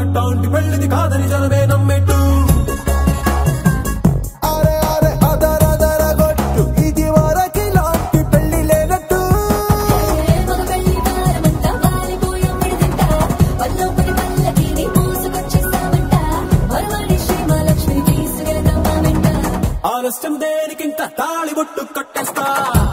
ఎట్టాంటి పెళ్లిది కాదని జనమే నమ్మెట్టు అరే అరే అదరదర గొట్టు ఇది వరకి లాంటి పెళ్లి లేనట్టు మగ పెళ్లి కారమంట వాలిపోయాం విడిదింట పల్లోపడి పల్లకిని మోసుకొచ్చేస్తామంట మరవాడి శ్రీమహాలక్ష్మి తీసుకెళ్దాం మా వెంట ఆలస్యం దేనికింత తాళి బొట్టు కట్టేస్తా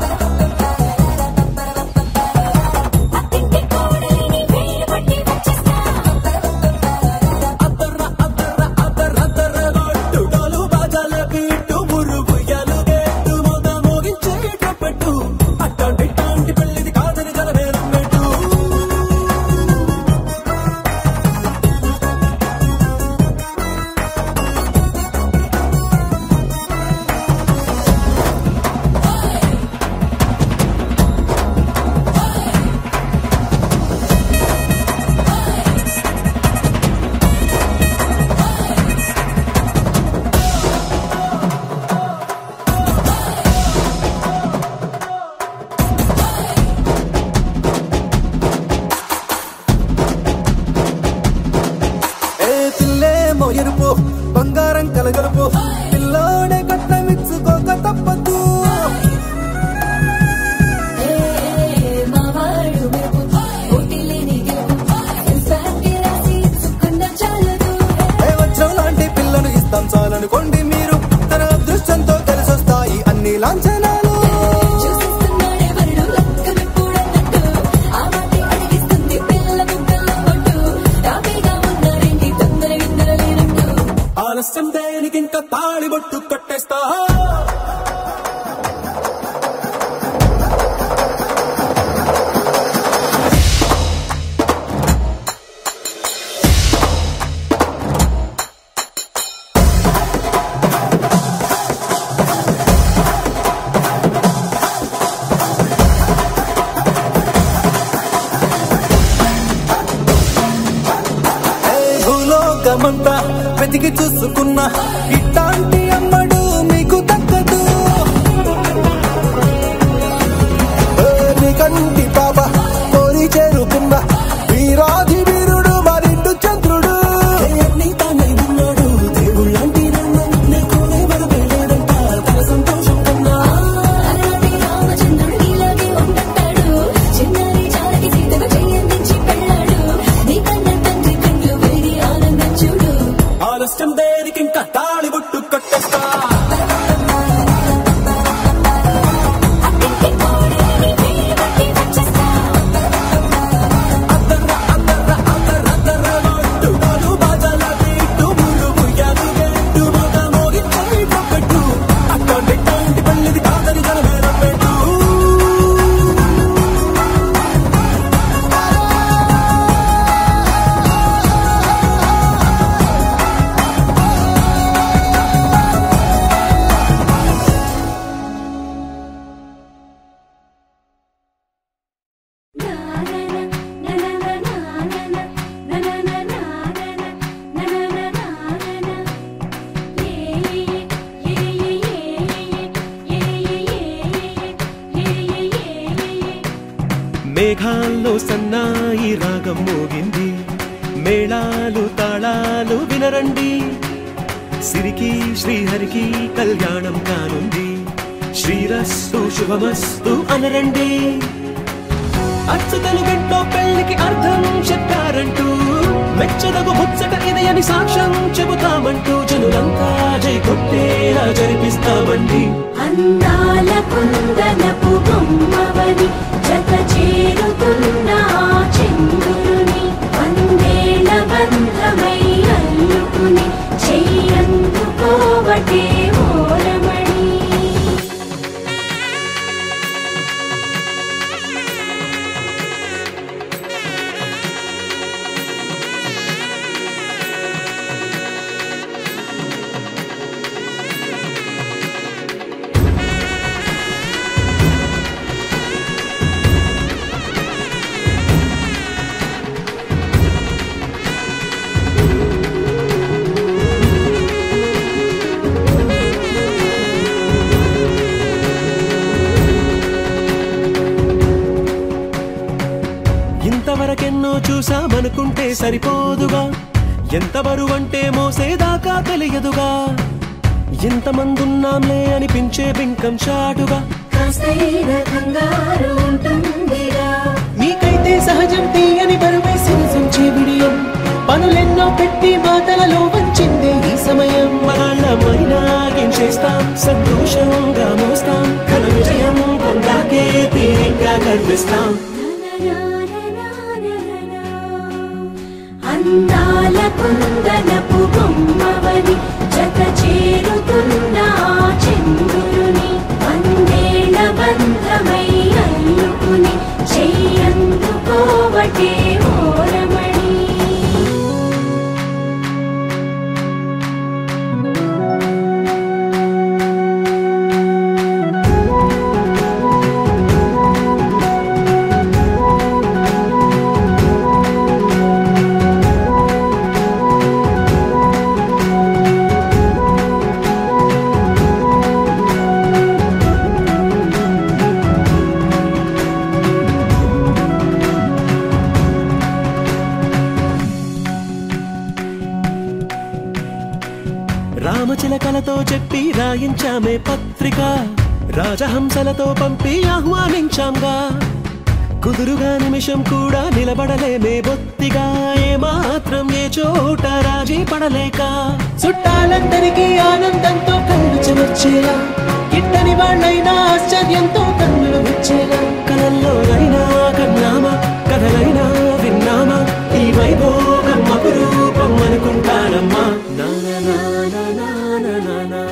అత్తింటి కోడలిని వేలు పట్టి వచ్చేస్తా అద్దర్ర అద్దర్ర అద్దర్ర అద్దర్ర గొట్టు డోలు బాజాల బీటు మురుగు ఎలుగెట్టు మొద మోగించేటప్పుడు అట్టాంటి ఇట్టాంటి పెళ్లిది కాదని జనమే నమ్మెట్టు ఏ పిల్లేమో ఎరుపు బంగారం కలగలుపు పిల్లోడే కట్నమిచ్చుకోక తప్పదు ఏ మా వాడు మెరుపు పోటీ లేని గెలుపు ఇన్స్పాక్టర్ రాసి ఇచ్చుకున్న చాలదు ఏ వజ్రం లాంటి పిల్లను ఇస్తాం చాలనుకోండి మీరు తన అదృష్టంతో కలిసొస్తాయి అన్ని లాంఛనాలు చూసిస్తున్నాడే వరుడు లక్కమెప్పుడన్నట్టు ఆ మాటే అడిగిస్తుంది పిల్ల ముక్కల్లో కొట్టు టాపీగా ఉన్నారేంటి తొందర విందర లేనట్టు ఆలస్యం దేనికింత తాళి బొట్టు కట్టేస్తా ఏ భూలోకమంతా వెతికి చూసుకున్నా ఇట్లాంటి అమ్మడు మీకు దక్కదు ఏ మీ కంటి పాప కోరి చేరుకున్న వీరాధి వీరుడు మరిండు చంద్రుడు నీ తానై ఉన్నాడు దేవుళ్ళంటి నన్ను నీకునే వరవేయడంట తన సంతోషం కన్నా అలాంటి రామచంద్రుడు నీలాగే ఉండంటాడు చిన్నారి జానకి సీతకు చెయ్యందించి పెళ్ళాడు నీ కన్న తండ్రి కళ్ళు వెలిగి ఆనందం చూడు ఆలస్యం దేనికింక తాళి బొట్టు కట్టేస్తా అత్తింటి కోడలిని వేలు పట్టి వచ్చేస్తా అద్దర్ర అద్దర్ర అద్దర్ర అద్దర్ర గొట్టు డోలు బాజాల బీటు మురుగు ఎలుగెట్టు మొద మోగించేటప్పుడు అట్టాంటి ఇట్టాంటి పెళ్లిది కాదని జనమే నమ్మెట్టు మేఘాల్లో సన్నాయి రాగం మోగింది మేళాలు తాళాలు వినరండి సిరికి శ్రీహరికి కళ్యాణం కానుంది శ్రీరస్తు శుభమస్తు అనరండి అచ్చు తెలుగింట్లో పెళ్లికి అర్థం చెప్పారంటూ మెచ్చదగు ముచ్చట ఇది అని సాక్ష్యం చెబుతామంటూ జనులంతా జై కొట్టేలా జరిపిస్తామండి అందాల కుందనపు బొమ్మవని జత చేరుతున్న ఆ చంద్రుని వందేల బంధమై అల్లుకుని చెయ్యందుకోవటే ఓరమణి ఇంతవరకెన్నో చూసామనుకుంటే సరిపోదుగా ఎంత బరువంటే మోసేదాకా తెలియదుగా ఎంతమందున్నాంలే అనిపించే బింకం చాటుగా కాస్తైన కంగారు ఉంటుందిరా మీకైతే సహజం తీయని బరువై సిరిసించే బిడియం పనులెన్నో పెట్టి మాటలలో వంచిందే ఈ సమయం మనాళ్ళమైనా ఏం చేస్తాం సంతోషంగా మోస్తాం ఘన విజయం పొందాకే తీరిగ్గా కనిపిస్తాం అందాల కుందనపు బొమ్మవని జత చేరుతున్న ఆ చంద్రుని వందేళ్ల బంధమై అల్లుకుని చెయ్యందుకోవటే ఓరమణి రామచిలకలతో చెప్పి రాయించామే పత్రిక రాజహంసలతో పంపి ఆహ్వానించాంగా కుదురుగా నిమిషం కూడా నిలబడలేమే బొత్తిగా ఏమాత్రం ఏ చోట రాజీ పడలేక చుట్టాలందరికీ ఆనందంతో కళ్ళు చెమర్చేలా గిట్టని వాళ్ళైనా ఆశ్చర్యంతో కన్నులు వచ్చేలా కలల్లోనైనా కన్నామా కథలైనా విన్నామా ఈ వైభోగం అపురూపం అనుకుంటానమ్మా నా నా నా నా నా నా నా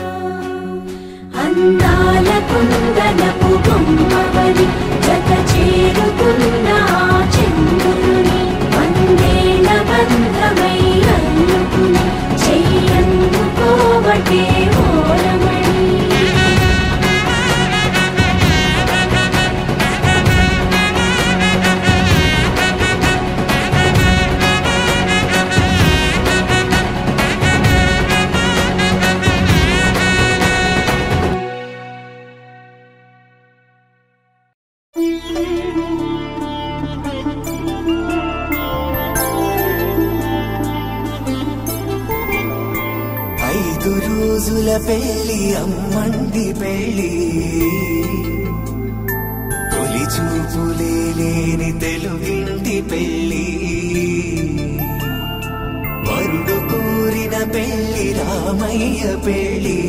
అందాల కుందనపు బొమ్మవని జత చేరుతున్న ఆ చంద్రుని వందేళ్ల బంధమై అల్లుకుని చెయ్యందుకోవటే ఓరమణి ఐదు రోజుల పెళ్లి అమ్మండి పెళ్లి తొలి చూపులే లేని తెలుగింటి పెళ్లి వరుడు కోరిన పెళ్లి రామయ్య పెళ్లి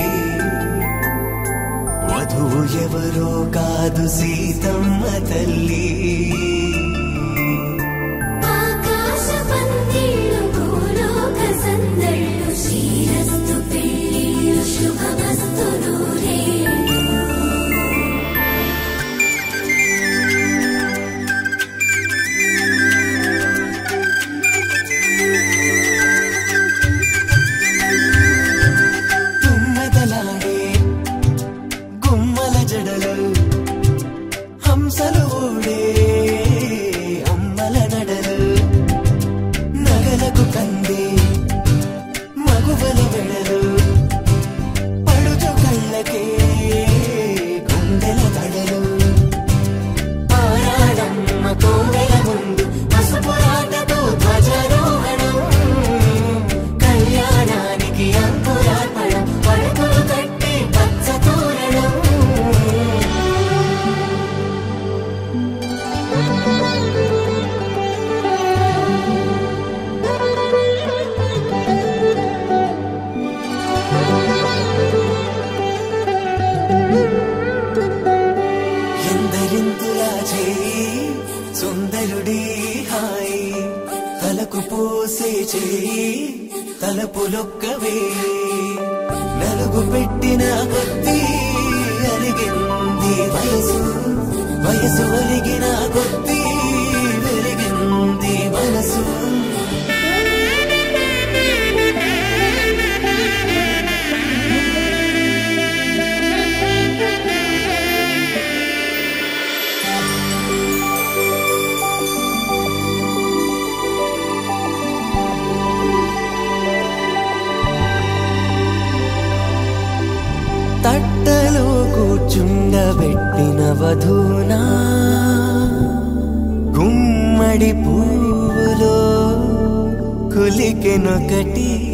వధువు ఎవరో కాదు సీతమ్మ తల్లి ఆకాశ పందిళ్ళు భూలోక సందళ్ళు శ్రీరస్తు పెళ్ళిళ్ళు శుభమస్తు నూరేళ్ళు తుమ్మెదలాడే గుమ్మల జడలు హంసలు ఓడే అమ్మల నడలు నగలకు కంది మగువల వెడలు పడుచు కళ్ళకే గుండెల కడలు ఆరాడమ్మ కోవెల ముందు పసుపు రాటతో ధ్వజారోహణం కళ్యాణానికి అంకురార్పణం పడకలు కట్టి పచ్చ తోరణం ఎందరింతులా చేయి సుందరుడి హాయి తలకు పోసే చేయి తలపులొక్కవే నలుగు పెట్టిన కొద్దీ అలిగింది వయసు వయసు ఒలిగిన కొద్దీ వెలిగింది మనసు తట్టలో కూర్చుండబెట్టిన వధూనా గుమ్మడి పువ్వులో కులికెనొకటి